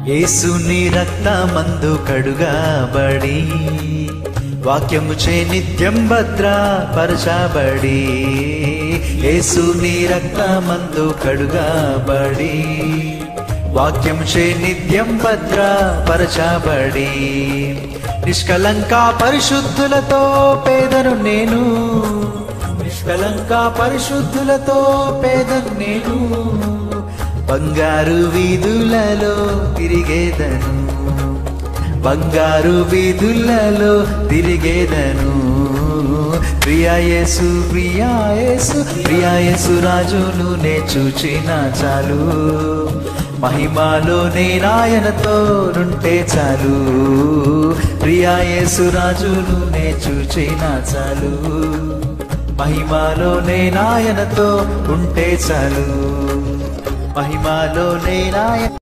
యేసుని రక్తమందు కడుగాబడి వాక్యము చే నిత్యం భద్రపరచబడి యేసుని రక్తమందు కడుగాబడి వాక్యం చే నిత్యం భద్రపరచబడి నిష్కలంక పరిశుద్ధులతో పేదను నేను నిష్కలంక పరిశుద్ధులతో పేదను నేను బంగారు వీధులలో తిరిగేదను బంగారు వీధులలో తిరిగేదను ప్రియాయేసు ప్రియాయేసు ప్రియాయేసు రాజును నే చూచిన చాలు మహిమాలో నేనాయనతో నుంటే చాలు ప్రియాయేసు రాజును నే చూచిన చాలు మహిమాలో నేనాయనతో ఉంటే చాలు మహిమాలో నేనాయ